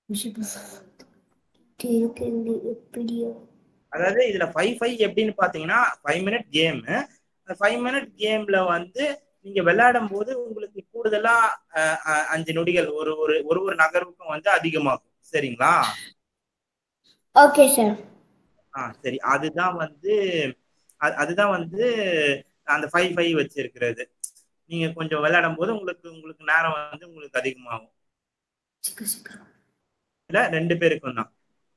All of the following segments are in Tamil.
இருக்குது எப்படியோ அதாவது இதுல ஃபைவ் ஃபைவ் எப்படின்னு பாத்தீங்கன்னா ஃபைவ் மினிட் கேம் அந்த ஃபைவ் மினிட் கேம்ல வந்து நீங்க விளையாடும் போது உங்களுக்கு கூடுதலா அஹ், அஹ், அஞ்சு நொடிகள் ஒரு ஒரு ஒரு ஒரு நகர்வுக்கும் வந்து அதிகமாகும் சரிங்களா ஓகே சார் ஆ சரி அதுதான் வந்து அது- அதுதான் வந்து அந்த ஃபைவ் ஃபைவ் வச்சிருக்கிறது நீங்க கொஞ்சம் விளையாடும் போது உங்களுக்கு உங்களுக்கு நேரம் வந்து உங்களுக்கு அதிகமாகும் சீக்கிரம் சீக்கிரம் இல்ல ரெண்டு பேருக்கும் தான்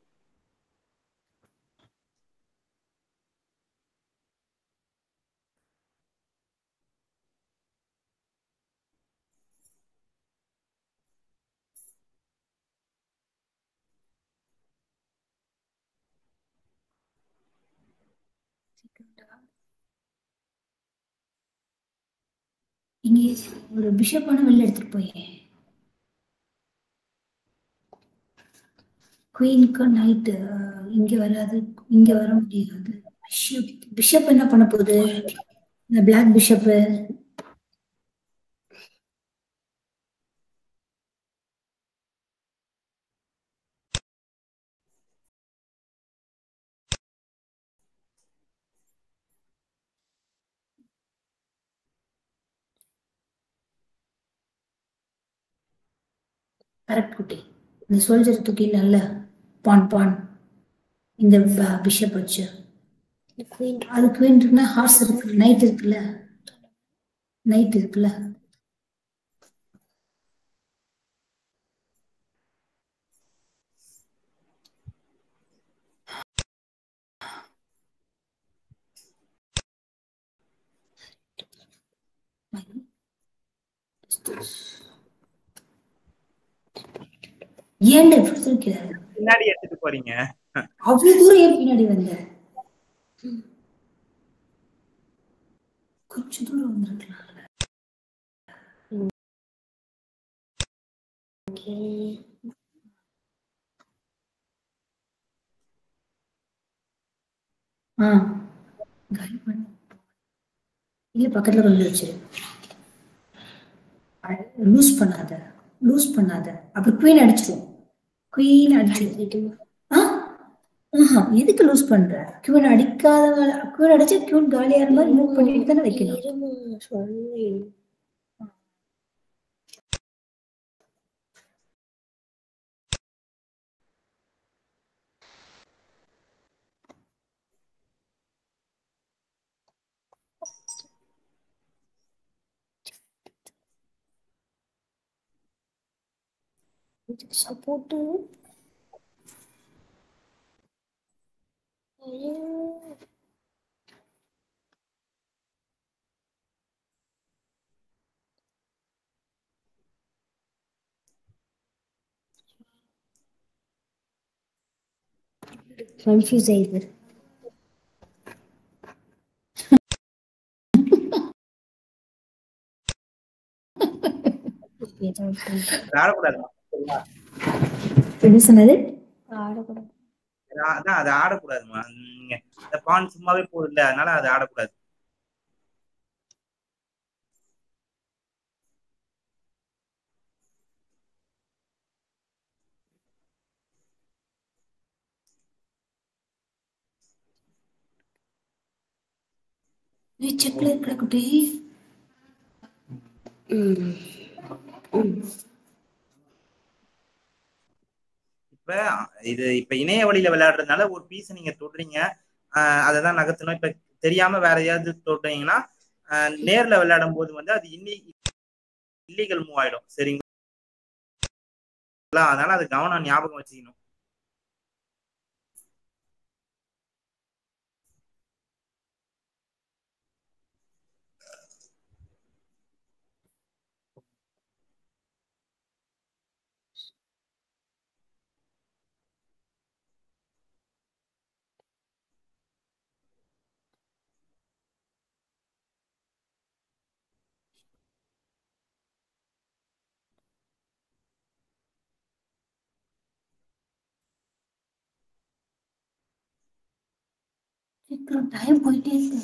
சீக்கிரம்டா. இங்கே ஒரு பிஷப்பான வெளில எடுத்துட்டு போய் குயினுக்கு நைட்டு இங்க வராது இங்க வர முடியாது பிஷப் பிஷப் என்ன பண்ண போகுது இந்த பிளாக் பிஷப்பு கரெக்ட் குட்டி இந்த சோல்ஜர் தூக்கி நல்ல பான் பான் இந்த பிஷப் வச்சு அது குயின் இருக்குன்னா ஹார்ஸ் இருக்கு நைட் இருக்குல்ல நைட் இருக்குல்ல ஏன்டா இப்படி தூக்கிறாரு பின்னாடி எடுத்துட்டு போறீங்க அவ்வளவு தூரம் ஏன் பின்னாடி வந்த கொஞ்சம் தூரம் வந்திருக்கலாம் ஆ காலி பண்ணு இல்ல பக்கத்துல கொண்டு வச்சிரு லூஸ் பண்ணாத லூஸ் பண்ணாத அப்புறம் குயின் அடிச்சிடும் குயின் அடிச்சிடும் ஆ ஆஹா எதுக்கு லூஸ் பண்ற கியூன் அடிக்காத கியூன் அடிச்சா கியூன் காலியா மாதிரி மூவ் பண்ணிட்டு தானே வைக்கணும் சப்போர்ட்டு கன்ஃபியூஸ் ஆயிடுது அது ஆடக்கூடாதுமா சரிங்களா? என்ன சொன்னது ஆடக்கூடாது அது அதான் அது ஆடக்கூடாதுமா நீங்க இந்த பான் சும்மாவே போகுதுல்ல அதனால அது ஆடக்கூடாது நீ செக்ல இருக்கிற குட்டி இப்ப இது இப்ப இணைய வழியில விளையாடுறதுனால ஒரு பீஸ் நீங்க தொடுறீங்க ஆஹ் அதை தான் நகர்த்தணும் இப்ப தெரியாம வேற ஏதாவது தொடுறீங்கன்னா ஆஹ் நேர்ல விளையாடும் போது வந்து அது இன்னி இல்லீகல் மூவ் ஆயிடும் சரிங்களா அதனால அது கவனம் ஞாபகம் வச்சுக்கணும் சீக்கிரம் டைம் போயிட்டே இருக்கு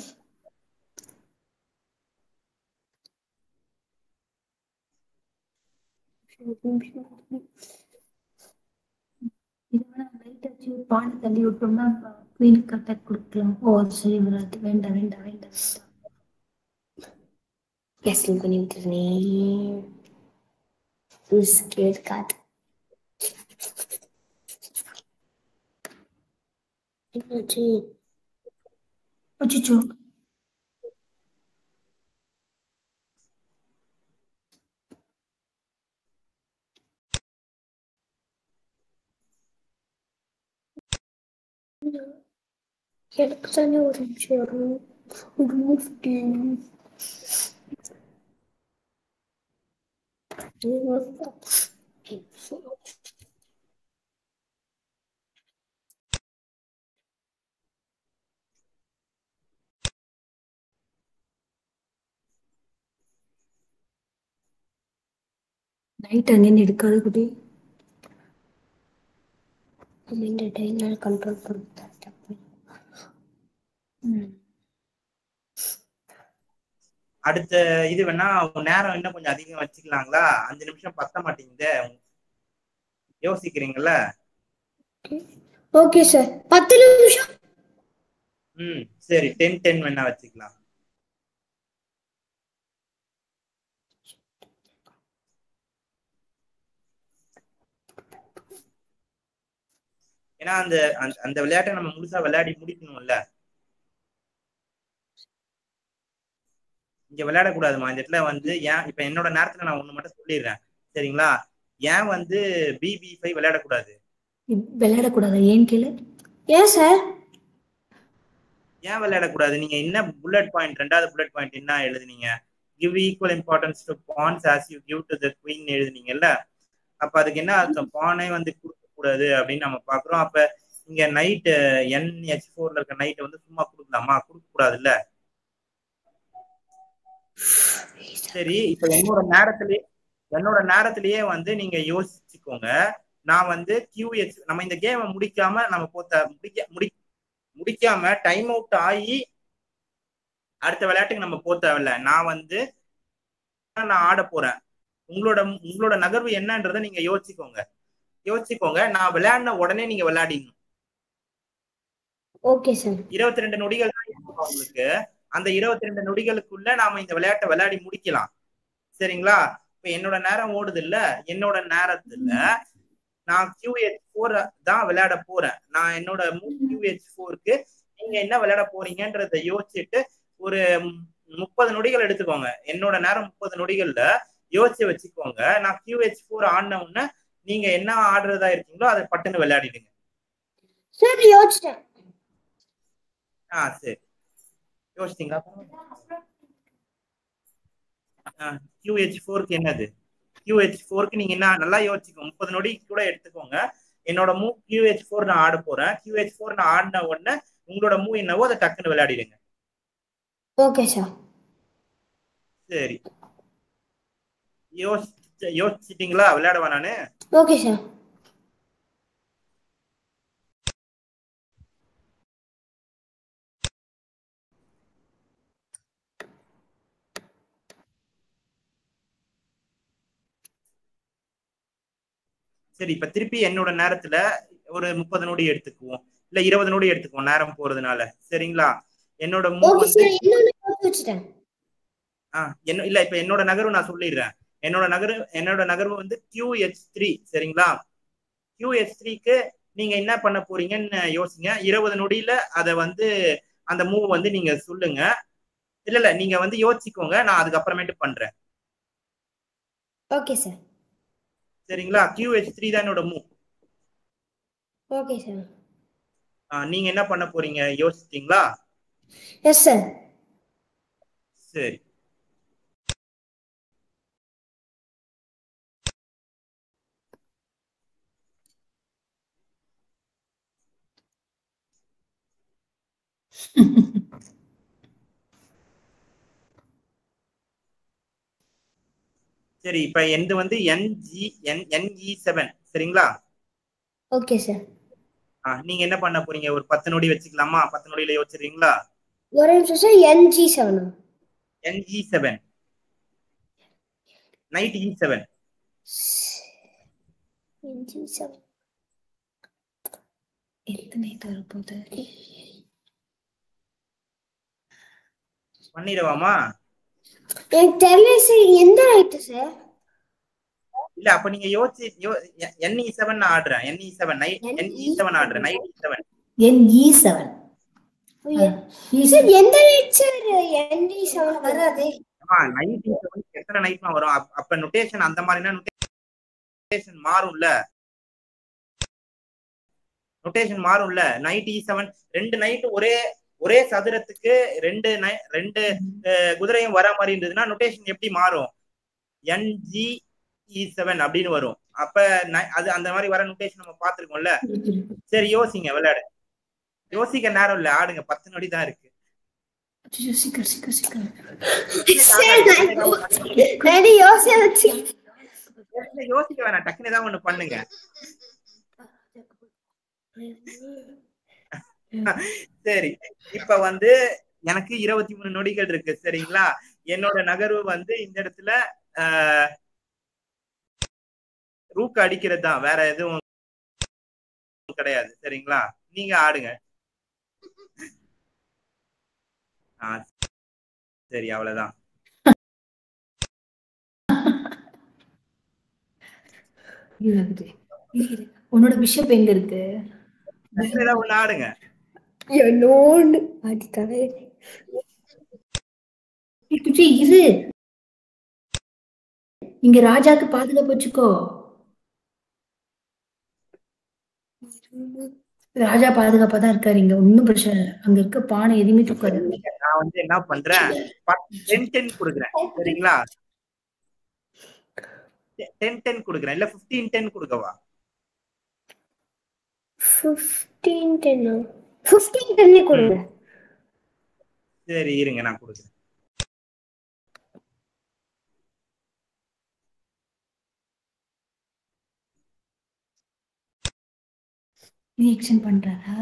இது வேணா லைட் வச்சு பானை தள்ளி விட்டோம்னா குயினுக்கு அட்டாக் கொடுக்கலாம் ஓ அது சரி வராது வேண்டாம் வேண்டாம் வேண்டாம் வேண்டாம் கேஸ்லிங் பண்ணி விட்டுருனேன் ஸ்கேட் காட் என்னாச்சு அச்சோ எனக்கு தானே ஒரு நிமிஷம் வரும் ஒரு நிமிஷம் நைட் அங்கேருந்து எடுக்காது குட்டி இந்த டைம்னால கண்ட்ரோல் பண்ணுறது ம் அடுத்த இது வேணா நேரம் இன்னும் கொஞ்சம் அதிகம் வச்சுக்கலாங்களா அஞ்சு நிமிஷம் பத்த மாட்டேங்குதே யோசிக்கிறீங்கல்ல ஓகே சார் பத்து நிமிஷம் ம் சரி டென் டென் வேணா வச்சுக்கலாம் ஏன்னா அந்த அந்த- அந்த விளையாட்டை நம்ம முழுசா விளையாடி முடிக்கணும்ல இங்க விளையாடக்கூடாதுமா இந்த இடத்துல வந்து ஏன் இப்ப என்னோட நேரத்துல நான் ஒண்ணு மட்டும் சொல்லிடுறேன் சரிங்களா ஏன் வந்து பிபி ஃபைவ் விளையாடக்கூடாது விளையாடக்கூடாது ஏன் கேளு ஏன் சார் ஏன் விளையாடக்கூடாது நீங்க என்ன புல்லட் பாயிண்ட் ரெண்டாவது புல்லட் பாயிண்ட் என்ன எழுதுனீங்க give equal importance to pawns as you give to the queen எழுதுனீங்கல்ல அப்ப அதுக்கு என்ன அர்த்தம் பானை வந்து கொடுக்க கூடாது அப்படின்னு நம்ம பாக்குறோம் அப்ப இங்க நைட் என் ஹெச் ஃபோர்ல இருக்க நைட் வந்து சும்மா கொடுக்கலாமா கொடுக்க கூடாதுல்ல சரி இப்ப என்னோட நேரத்திலேயே என்னோட நேரத்திலேயே வந்து நீங்க யோசிச்சுக்கோங்க நான் வந்து QH நம்ம இந்த கேமை முடிக்காம நம்ம போத்த முடிக்க முடி முடிக்காம டைம் அவுட் ஆகி அடுத்த விளையாட்டுக்கு நம்ம போக தேவையில்ல நான் வந்து நான் ஆட போறேன் உங்களோட உங்களோட நகர்வு என்னன்றதை நீங்க யோசிச்சுக்கோங்க யோசிச்சுக்கோங்க நான் விளையாடின உடனே நீங்க விளையாடிடணும் ஓகே சார் இருபத்தி ரெண்டு நொடிகள் தான் இருக்கும் உங்களுக்கு அந்த இருபத்தி ரெண்டு நொடிகளுக்குள்ள நாம இந்த விளையாட்டை விளையாடி முடிக்கலாம் சரிங்களா இப்ப என்னோட நேரம் ஓடுது இல்ல என்னோட நேரத்துல நான் QH ஃபோர் தான் விளையாட போறேன் நான் என்னோட QH ஃபோருக்கு நீங்க என்ன விளையாட போறீங்கன்றத யோசிச்சுட்டு ஒரு முப்பது நொடிகள் எடுத்துக்கோங்க என்னோட நேரம் முப்பது நொடிகள்ல யோசிச்சு வச்சுக்கோங்க நான் QH ஃபோர் ஆடின உடனே நீங்க என்ன ஆடுறதா இருக்கீங்களோ அதை பட்டுன்னு விளையாடிடுங்க சார் யோசிச்சிட்டேன் ஆ சரி யோசிச்சிங்களா QH ஃபோருக்கு என்னது QH ஃபோருக்கு நீங்க என்ன நல்லா யோசிச்சுக்கோங்க முப்பது நொடி கூட எடுத்துக்கோங்க என்னோட மூவ் QH ஃபோர் நான் ஆட போறேன் QH ஃபோர் நான் ஆடின உடனே உங்களோட மூவ் என்னவோ அதை டக்குன்னு விளையாடிடுங்க ஓகே சார் சரி யோசிச்சு யோசிச்சிட்டீங்களா விளையாடவா நானு ஓகே சார் சரி இப்ப திருப்பி என்னோட நேரத்துல ஒரு முப்பது நொடி எடுத்துக்குவோம் இல்ல இருபது நொடி எடுத்துக்குவோம் நேரம் போறதுனால சரிங்களா என்னோட மூவ் ஓகே வந்து சார் இன்னொன்னு யோசிச்சு வச்சுட்டேன் ஆ என்ன இல்ல இப்ப என்னோட நகர்வு நான் சொல்லிடுறேன் என்னோட நகரு என்னோட நகர்வு வந்து QH த்ரீ சரிங்களா QH த்ரீக்கு நீங்க என்ன பண்ண போறீங்கன்னு யோசிங்க இருபது நொடியில அதை வந்து அந்த மூவ் வந்து நீங்க சொல்லுங்க இல்ல இல்ல நீங்க வந்து யோசிச்சுக்கோங்க நான் அதுக்கப்புறமேட்டு பண்றேன் ஓகே சார் சரிங்களா QH த்ரீ தான் என்னோட மூவ் ஓகே சார் நீங்க என்ன பண்ண போறீங்க யோசிச்சிட்டீங்களா எஸ் சார் சரி சரி இப்ப எந்த வந்து என்ஜி என் என்இ செவன் சரிங்களா ஓகே சார் ஆ, நீங்க என்ன பண்ண போறீங்க ஒரு பத்து நொடி வச்சுக்கலாமா பத்து நொடியில யோசிச்சிடுறீங்களா ஒரு நிமிஷம் சார் என்ஜி செவனா N E seven knight E seven N G seven எத்தனை தரப்போகுது பண்ணிடுவாமா எனக்கு தெரியல சார் எந்த ரைட்டு சார் இல்ல அப்ப நீங்க யோசிச்சு என்இ செவன் ஆடுறேன் N E seven knight N E seven ஆடுறேன் knight seven N E seven sir எந்த ரைட் சார் என்டி செவன் வராதே நைட் செவன் எத்தனை நைட்மா வரும் அப்- அப்ப நொட்டேஷன் அந்த மாதிரினா நொட்டேஷன் மாறும்ல நொட்டேஷன் மாறும்ல நைட் இ செவன் ரெண்டு நைட் ஒரே ஒரே சதுரத்துக்கு ரெண்டு நை- ரெண்டு அஹ், குதிரையும் வர மாதிரி இருந்ததுன்னா நொட்டேஷன் எப்படி மாறும் என்ஜி இ செவன் அப்படின்னு வரும் அப்ப நை- அது அந்த மாதிரி வர நொட்டேஷன் நம்ம பார்த்திருக்கோம்ல சரி யோசிங்க விளையாடு யோசிக்க நேரம் இல்ல ஆடுங்க பத்து நொடி தான் இருக்கு அச்சோ, சீக்கிரம் சீக்கிரம் சீக்கிரம் சார் நான் ரெடி யோசிச்சு வச்சு யோசிக்க வேணாம் டக்குன்னு ஏதாவது ஒண்ணு பண்ணுங்க சரி இப்ப வந்து எனக்கு இருபத்தி மூணு நொடிகள் இருக்கு சரிங்களா என்னோட நகர்வு வந்து இந்த இடத்துல ஆஹ், ரூக்கு அடிக்கிறது தான் வேற எதுவும் கிடையாது சரிங்களா நீங்க ஆடுங்க ஆ, சரி அவ்வளவுதான் இருக்குது. இருக்குது. உன்னோட பிஷப் எங்க இருக்கு டக்குனு ஏதாவது ஒண்ணு ஆடுங்க என்னோன்னு அடி தலை குச்சி இரு இங்க ராஜாக்கு பாதுகாப்பு வச்சுக்கோ ராஜா பாதுகாப்பா தான் இருக்காரு இங்க ஒன்னும் பிரச்சனை இல்லை அங்க இருக்க பானை எதுவுமே தூக்காது நான் வந்து என்ன பண்றேன் டென் டென் கொடுக்குறேன் சரிங்களா டென் டென் கொடுக்குறேன் இல்ல பிப்டீன் டென் கொடுக்கவா ஃபிஃப்டீன் டென்னா ஃபிஃப்டீன் டென்னே கொடுங்க சரி இருங்க நான் கொடுக்குறேன் நீ எக்ஸ்டெண்ட் பண்றாரா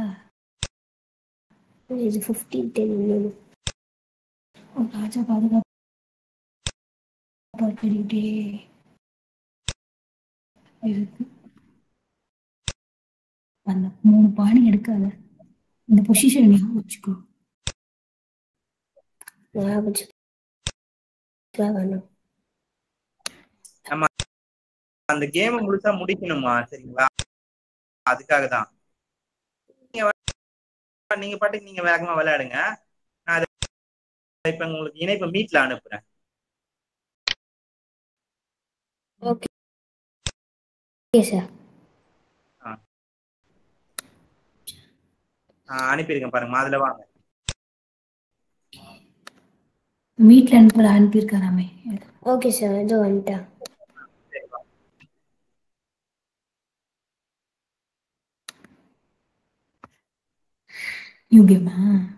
இது ஃபிஃப்டீன் டென் ஓ, ராஜா பாதுகாப்பு பண்ணிக்கிட்டே இருக்கு அந்த மூணு பானை எடுக்காத இந்த பொசிஷன் ஞாபகம் வச்சுக்கோ ஞாபகம் வேணாம் அந்த கேம் முழுசா முடிக்கணுமா சரிங்களா அதுக்காக தான் நீங்க வா- நீங்க பாட்டுக்கு நீங்க வேகமா விளையாடுங்க நான் அதை இப்ப உங்களுக்கு இணைப்பு மீட்ல அனுப்புறேன் ஓகே சார் ஆஹ் அனுப்பியிருக்கேன் பாருங்க அதுல வாங்க மீட்ல அனுப்புற அனுப்பியிருக்காராமே ஓகே சார் இது வந்துட்டேன் நியூ கேமா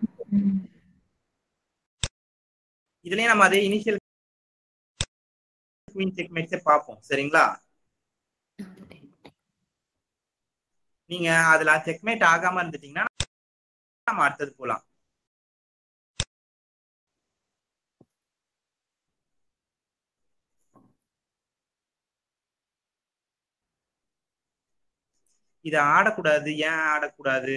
இதுலயே நம்ம அதே இனிஷியல் குவீன் செக் மேட்சே பார்ப்போம் சரிங்களா நீங்க அதுல செக்மேட் ஆகாம இருந்துட்டீங்கன்னா நம்ம அடுத்தது போலாம் இத ஆடக்கூடாது ஏன் ஆடக்கூடாது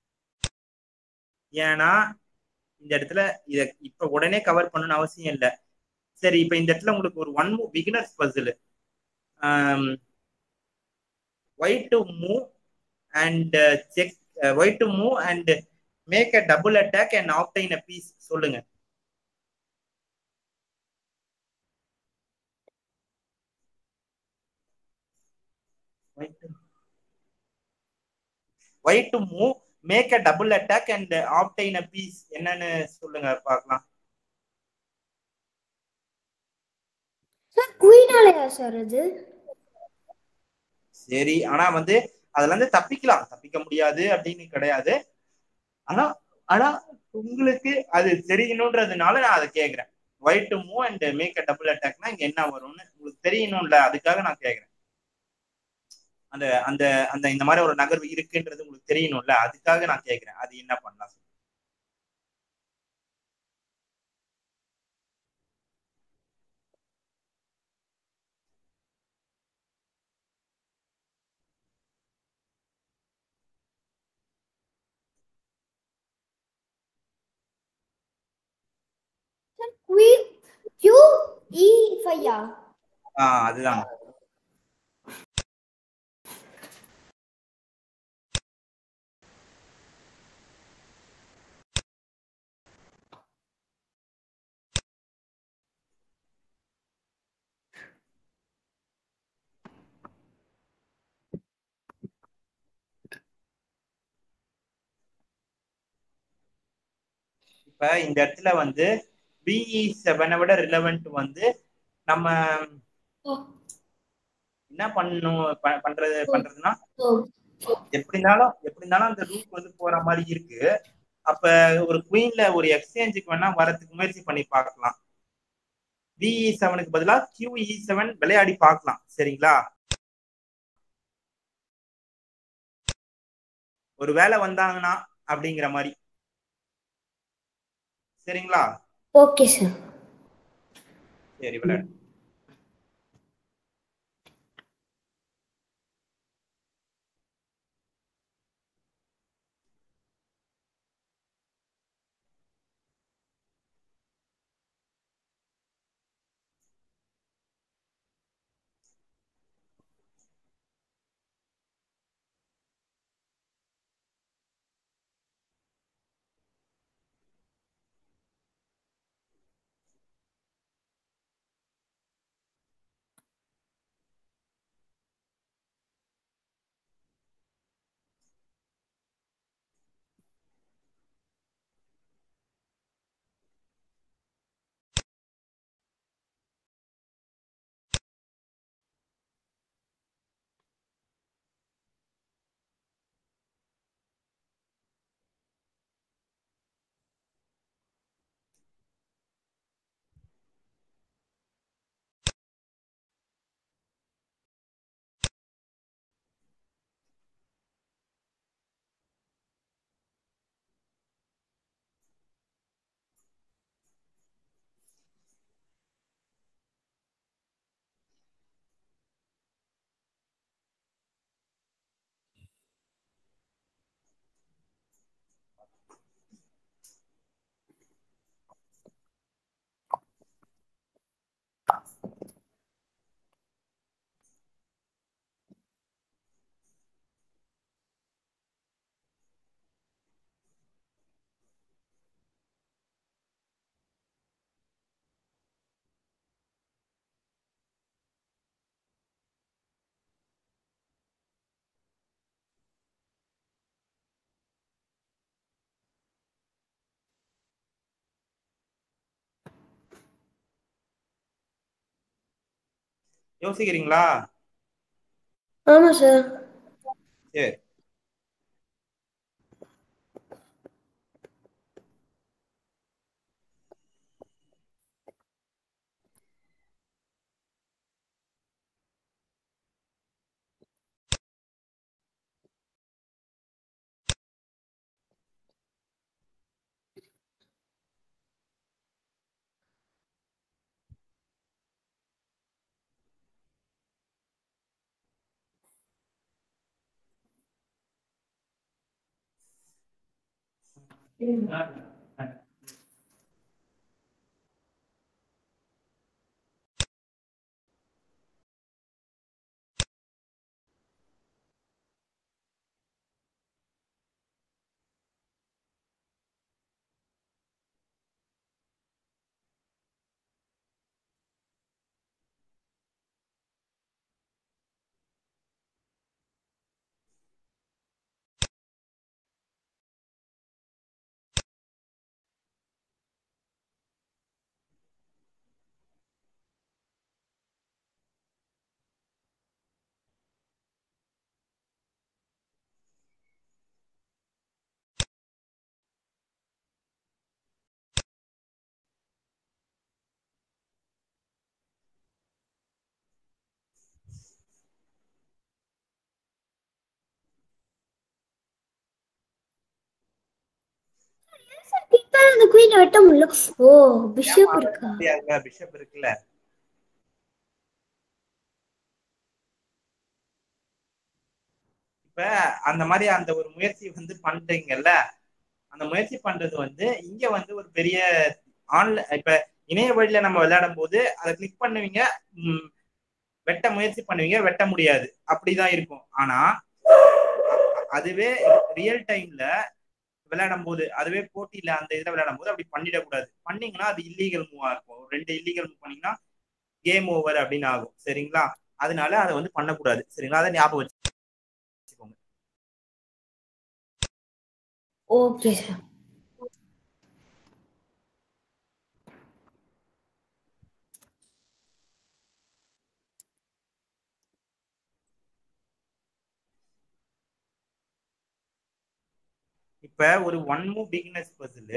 ஏன்னா இந்த இடத்துல இத இப்ப உடனே கவர் பண்ணணும்னு அவசியம் இல்லை சரி இப்ப இந்த இடத்துல உங்களுக்கு ஒரு one move beginners puzzle white to move and check white to move and make a double attack and obtain a piece சொல்லுங்க white to move make a double attack and obtain a piece என்னன்னு சொல்லுங்க பார்க்கலாம் சார் குயினாலயா சார் அது சரி ஆனா வந்து அதுல இருந்து தப்பிக்கலாம் தப்பிக்க முடியாது அப்படின்னு கிடையாது ஆனா ஆனா உங்களுக்கு அது தெரியணுன்றதுனால நான் அதை கேக்குறேன் white to move and make a double அட்டாக்னா இங்க என்ன வரும்னு உங்களுக்கு தெரியணும்ல அதுக்காக நான் கேக்குறேன் அந்த அந்த அந்த இந்த மாதிரி ஒரு நகர்வு இருக்குன்றது உங்களுக்கு தெரியணும்ல அதுக்காக நான் கேக்குறேன் அது என்ன பண்ணலாம் சொல்லுங்க. இ ஃபையா ஆஹ் அதுதான் இப்ப இந்த இடத்துல வந்து பிஇ செவனை விட ரிலவெண்ட் வந்து நம்ம என்ன பண்ணணும் ப- பண்றது பண்றதுன்னா எப்படி இருந்தாலும் எப்படி இருந்தாலும் அந்த ரூட் வந்து போற மாதிரி இருக்கு அப்ப ஒரு குயின்ல ஒரு எக்ஸ்சேஞ்சுக்கு வேணா வரதுக்கு முயற்சி பண்ணி பார்க்கலாம் பிஇ செவனுக்கு பதிலா QE செவன் விளையாடி பார்க்கலாம் சரிங்களா ஒரு வேலை வந்தாங்கன்னா அப்படிங்கிற மாதிரி சரிங்களா ஓகே சார் சரி விளையாடு யோசிக்கிறீங்களா ஆமா சார் சரி இப்ப அந்த குயின் வெட்ட முடியல ஓ பிஷப் இருக்கா முடியாதுங்க பிஷப் இருக்குல்ல இப்ப அந்த மாதிரி அந்த ஒரு முயற்சி வந்து பண்றீங்கல்ல அந்த முயற்சி பண்றது வந்து இங்க வந்து ஒரு பெரிய ஆன்லைன் இப்ப இணைய வழியில நம்ம விளையாடும் போது அதை கிளிக் பண்ணுவீங்க ம், வெட்ட முயற்சி பண்ணுவீங்க வெட்ட முடியாது அப்படிதான் இருக்கும் ஆனா அதுவே ரியல் டைம்ல விளையாடும் போது அதுவே போட்டியில அந்த இதுல விளையாடும் போது அப்படி பண்ணிடக்கூடாது பண்ணீங்கன்னா அது இல்லீகல் மூவா இருக்கும் ஒரு ரெண்டு இல்லீகல் மூவ் பண்ணீங்கன்னா கேம் ஓவர் அப்படின்னு ஆகும் சரிங்களா அதனால அதை வந்து பண்ணக்கூடாது சரிங்களா அதை ஞாபகம் வச்சுக்கோங்க ஓகே சார் இப்ப ஒரு ஒன் மூவ் பிகினர்ஸ் பசில்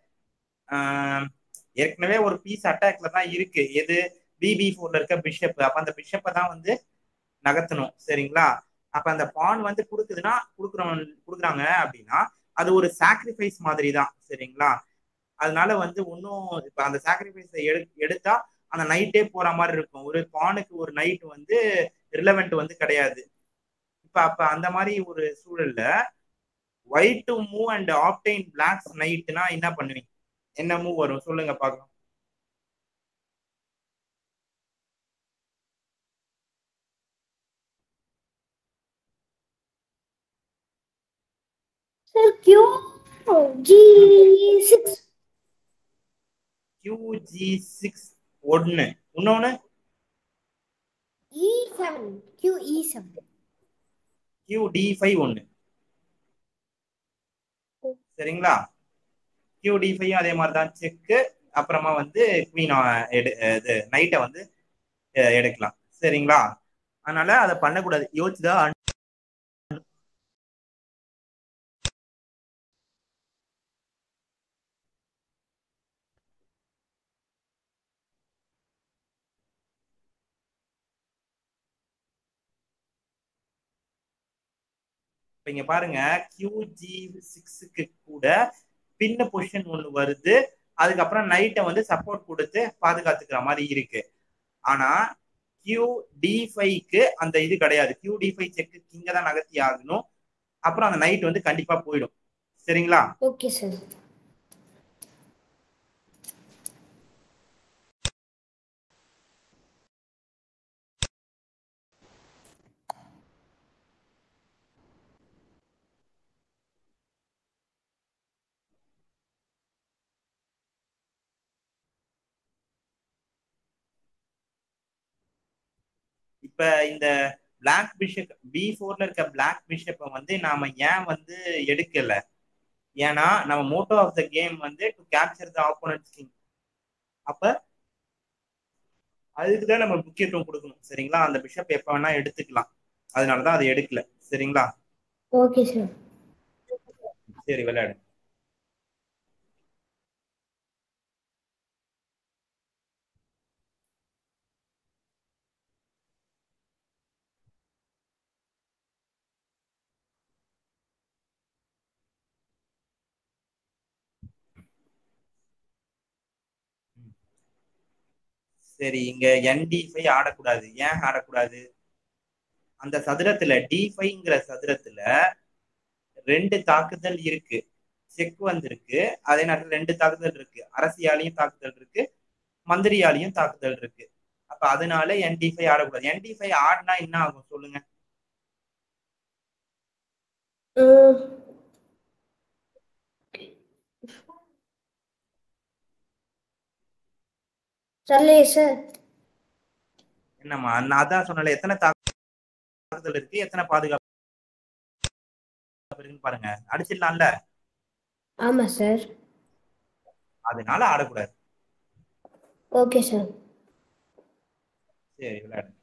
ஏற்கனவே ஒரு பீஸ் அட்டாக்ல தான் இருக்கு எது பிபி ஃபோர்ல இருக்க பிஷப் அப்ப அந்த பிஷப்பை தான் வந்து நகர்த்தணும் சரிங்களா அப்ப அந்த பான் வந்து கொடுக்குதுன்னா கொடுக்குறோம் கொடுக்குறாங்க அப்படின்னா அது ஒரு சாக்ரிஃபைஸ் மாதிரி தான் சரிங்களா அதனால வந்து ஒன்றும் இப்ப அந்த சாக்ரிஃபைஸை எடு எடுத்தா அந்த நைட்டே போற மாதிரி இருக்கும் ஒரு பானுக்கு ஒரு நைட் வந்து ரிலவெண்ட் வந்து கிடையாது இப்ப அப்ப அந்த மாதிரி ஒரு சூழல்ல white to move and obtain black நைட்னா என்ன பண்ணுவீங்க என்ன மூவ் வரும் சொல்லுங்க பார்க்கலாம் sir Q G six Q G six ஒன்னு இன்னொன்னு E seven Q E seven Q D five ஒன்னு சரிங்களா கியூ டி ஃபைவ் அதே மாதிரி தான் செக்கு அப்புறமா வந்து குவீன் எடு இது நைட்டை வந்து அஹ், எடுக்கலாம் சரிங்களா அதனால அதை பண்ணக்கூடாது யோசிச்சுதான் இப்ப இங்க பாருங்க கியூஜி சிக்ஸுக்கு கூட பின்ன பொசிஷன் ஒண்ணு வருது அதுக்கப்புறம் நைட்டை வந்து சப்போர்ட் கொடுத்து பாதுகாத்துக்கிற மாதிரி இருக்கு ஆனா கியூ டி ஃபைவ்க்கு அந்த இது கிடையாது கியூ டி ஃபைவ் செக்கு கிங்க தான் நகர்த்தி ஆகணும் அப்புறம் அந்த நைட் வந்து கண்டிப்பா போயிடும் சரிங்களா ஓகே சார் இப்ப இந்த பிளாக் பிஷப் பி ஃபோர்ல இருக்க பிளாக் பிஷப்பை வந்து நாம ஏன் வந்து எடுக்கல ஏன்னா நம்ம மோட்டோ ஆஃப் த கேம் வந்து to capture the opponent king அப்ப அதுக்கு தான் நம்ம முக்கியத்துவம் கொடுக்கணும் சரிங்களா அந்த பிஷப் எப்ப வேணா எடுத்துக்கலாம் அதனாலதான் அதை எடுக்கல சரிங்களா ஓகே சார் சரி விளையாடு சரி இங்க என் டி ஃபைவ் ஆடக்கூடாது ஏன் ஆடக்கூடாது அந்த சதுரத்துல டி ஃபைவ்ங்கிற சதுரத்துல ரெண்டு தாக்குதல் இருக்கு செக் வந்திருக்கு அதே நேரத்துல ரெண்டு தாக்குதல் இருக்கு அரசியாலையும் தாக்குதல் இருக்கு மந்திரியாலையும் தாக்குதல் இருக்கு அப்ப அதனால என் டி ஃபைவ் ஆடக்கூடாது என் டி ஃபைவ் ஆடினா என்ன ஆகும் சொல்லுங்க சரிலையே சார் என்னம்மா நான் அதான் சொன்னல எத்தனை தாக்குதல் இருக்கு எத்தனை பாதுகாப்பு இருக்குன்னு பாருங்க அடிச்சிடலாம்ல ஆமா சார் அதனால ஆடக்கூடாது ஓகே சார் சரி விளையாடு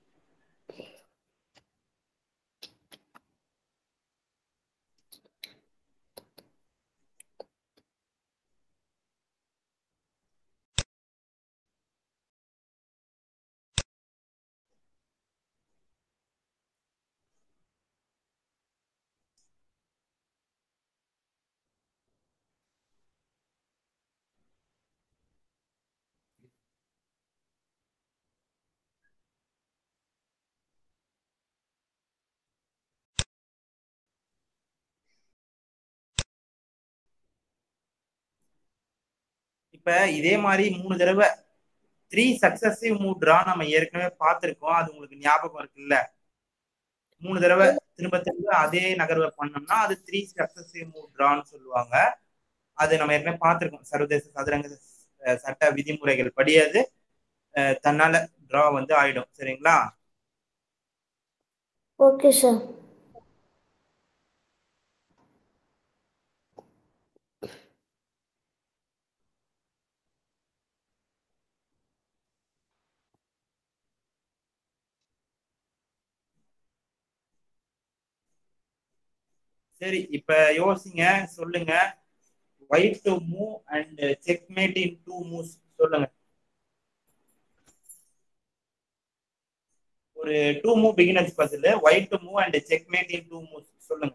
இப்ப இதே மாதிரி மூணு தடவை த்ரீ சக்சஸிவ் மூவ் டிரா நம்ம ஏற்கனவே பார்த்திருக்கோம் அது உங்களுக்கு ஞாபகம் இருக்குல்ல மூணு தடவை திரும்ப திரும்ப அதே நகர்வை பண்ணோம்னா அது த்ரீ சக்சஸிவ் மூவ் டிரான்னு சொல்லுவாங்க அது நம்ம ஏற்கனவே பார்த்திருக்கோம் சர்வதேச சதுரங்க அஹ், சட்ட விதிமுறைகள் படி அது அஹ், தன்னால டிரா வந்து ஆயிடும் சரிங்களா ஓகே சார் சரி இப்ப யோசிங்க சொல்லுங்க white to move and checkmate in two moves சொல்லுங்க ஒரு two move beginners puzzle white to move and checkmate in two moves சொல்லுங்க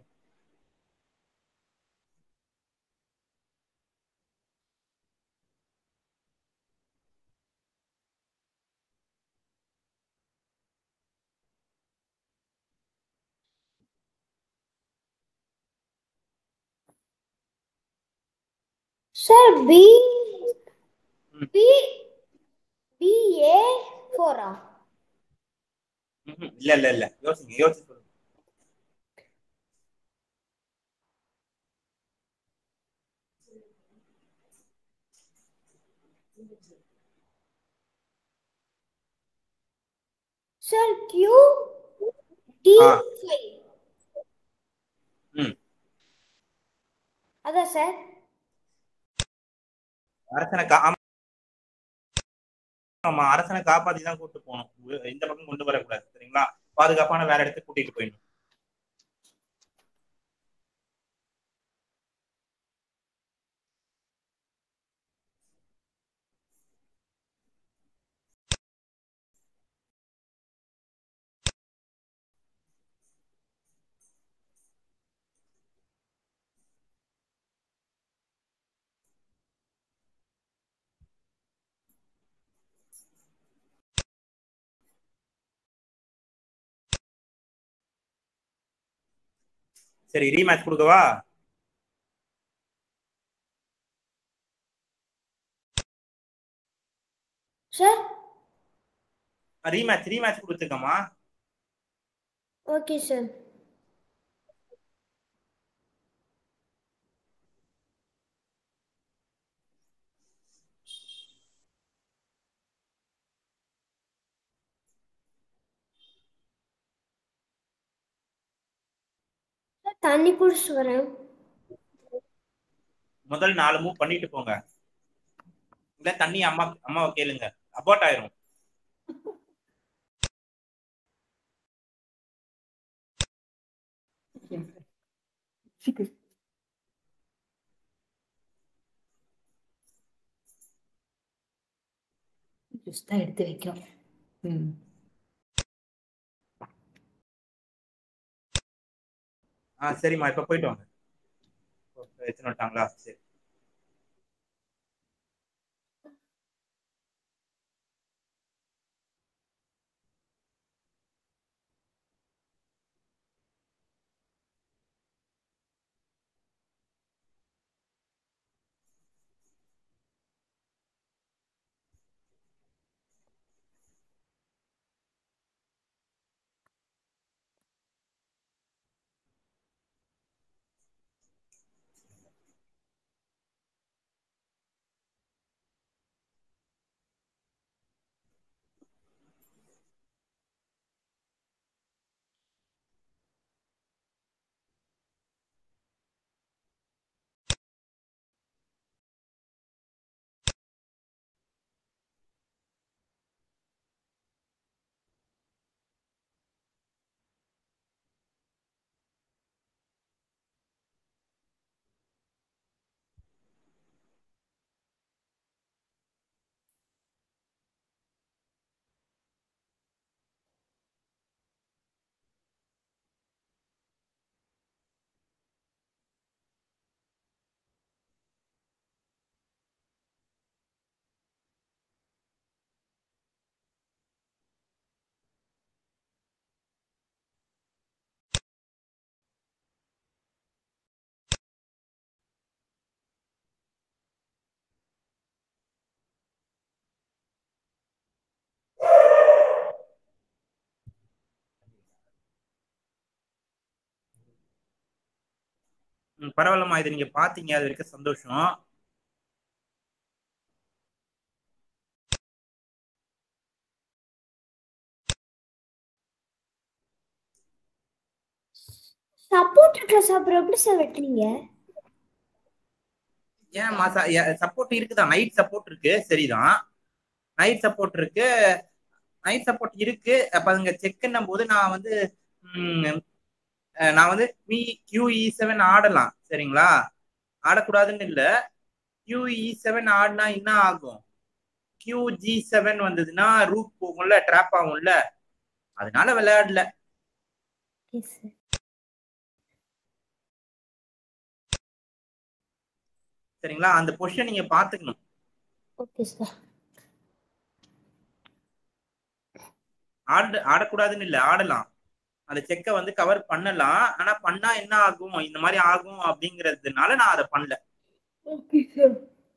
சார் பி ம். பி பி ஏ ஃபோரா ம்ஹும். இல்ல இல்ல இல்ல யோசிங்க யோசிச்சு சொல்லுங்க சார் கியூ டி ஆ. ஃபைவ் ம். அதான் சார் அரசனை கா ஆமா. ஆமா அரசனை காப்பாத்தி தான் கூட்டு போகணும் உ- இந்த பக்கம் கொண்டு வரக்கூடாது சரிங்களா பாதுகாப்பான வேற இடத்துக்கு கூட்டிட்டு போயிடணும் சரி ரீமேட்ச் கொடுக்கவா சார் ரீமேட்ச் ரீமேட்ச் கொடுத்துருக்கமா ஓகே சார் சார், தண்ணி குடிச்சிட்டு வரேன் முதல் நாலு மூவ் பண்ணிட்டு போங்க இல்ல தண்ணி அம்மா அம்மாவை கேளுங்க அபார்ட் ஆயிரும் ஜூஸ் தான் எடுத்து வைக்கிறோம் ம் ஆ சரிம்மா இப்ப போயிட்டு வாங்க எடுத்துன்னு வந்துட்டாங்களா சரி ம், பரவாயில்லம்மா இது நீங்க பாத்தீங்க அது வரைக்கும் சந்தோஷம் சப்போர்ட் ட்ரெஸ் அப்புறம் எப்படி சார் வெட்டுறீங்க ஏன் மாசா சப்போர்ட் இருக்குதான் நைட் சப்போர்ட் இருக்கு சரிதான் நைட் சப்போர்ட் இருக்கு நைட் சப்போர்ட் இருக்கு அப்ப அதுங்க செக்ன்னும் போது நான் வந்து ம், அஹ், நான் வந்து வி கியூஇ செவன் ஆடலாம் சரிங்களா ஆடக்கூடாதுன்னு இல்ல கியூஇ செவன் ஆடினா என்ன ஆகும் கியூ ஜி செவன் வந்ததுன்னா ரூட் போகும்ல ட்ராப் ஆகும்ல அதனால விளையாடல ஓகே சார் சரிங்களா அந்த பொசிஷன் நீங்க பாத்துக்கணும் ஓகே சார் ஆட ஆடக்கூடாதுன்னு இல்ல ஆடலாம் அந்த செக்கை வந்து கவர் பண்ணலாம் ஆனா பண்ணா என்ன ஆகும் இந்த மாதிரி ஆகும் அப்படிங்கறதுனால நான் அதை பண்ணல ஓகே சார்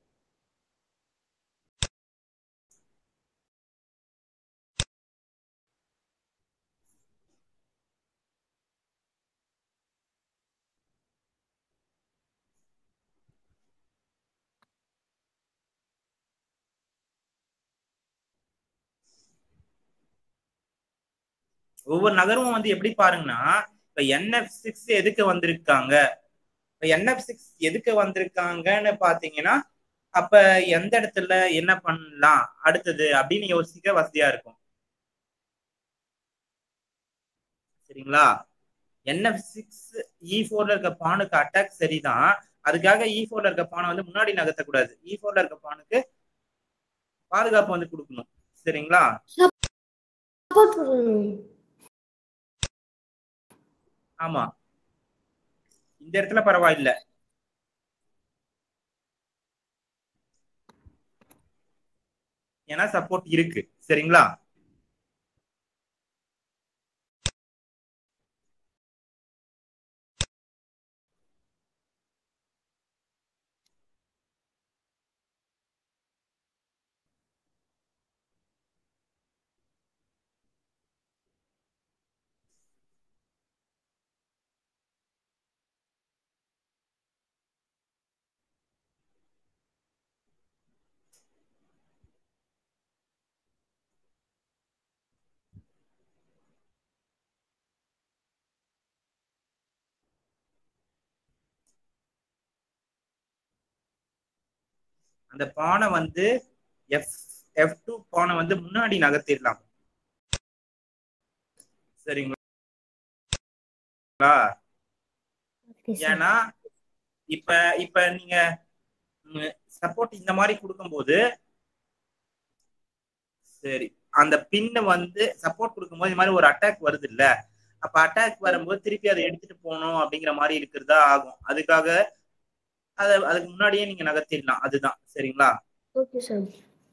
ஒவ்வொரு நகரமும் வந்து எப்படி பாருங்கன்னா இப்ப என்எஃப் சிக்ஸ் எதுக்கு வந்திருக்காங்க இப்ப என்எஃப் சிக்ஸ் எதுக்கு வந்திருக்காங்கன்னு பாத்தீங்கன்னா அப்ப எந்த இடத்துல என்ன பண்ணலாம் அடுத்தது அப்படின்னு யோசிக்க வசதியா இருக்கும் சரிங்களா என்எஃப் சிக்ஸ் இ ஃபோர்ல இருக்க பானுக்கு அட்டாக் சரிதான் அதுக்காக இ ஃபோர்ல இருக்க பானை வந்து முன்னாடி நகர்த்தக்கூடாது இ ஃபோர்ல இருக்க பானுக்கு பாதுகாப்பு வந்து கொடுக்கணும் சரிங்களா சப்போர்ட் பண்ணணும் ஆமா இந்த இடத்துல பரவாயில்ல ஏன்னா சப்போர்ட் இருக்கு சரிங்களா அந்த பானை வந்து எஃப் எஃப் டூ பானை வந்து முன்னாடி நகர்த்திடலாம் சரிங்களா ஓகே சார் ஏன்னா இப்ப இப்ப நீங்க சப்போர்ட் இந்த மாதிரி கொடுக்கும்போது சரி அந்த பின்ன வந்து சப்போர்ட் கொடுக்கும்போது இந்த மாதிரி ஒரு அட்டாக் வருது இல்ல அப்ப அட்டாக் வரும்போது திருப்பி அதை எடுத்துட்டு போகணும் அப்படிங்கிற மாதிரி இருக்கிறதா ஆகும் அதுக்காக அத அதுக்கு முன்னாடியே நீங்க நகர்த்திடலாம் அதுதான் சரிங்களா ஓகே சார்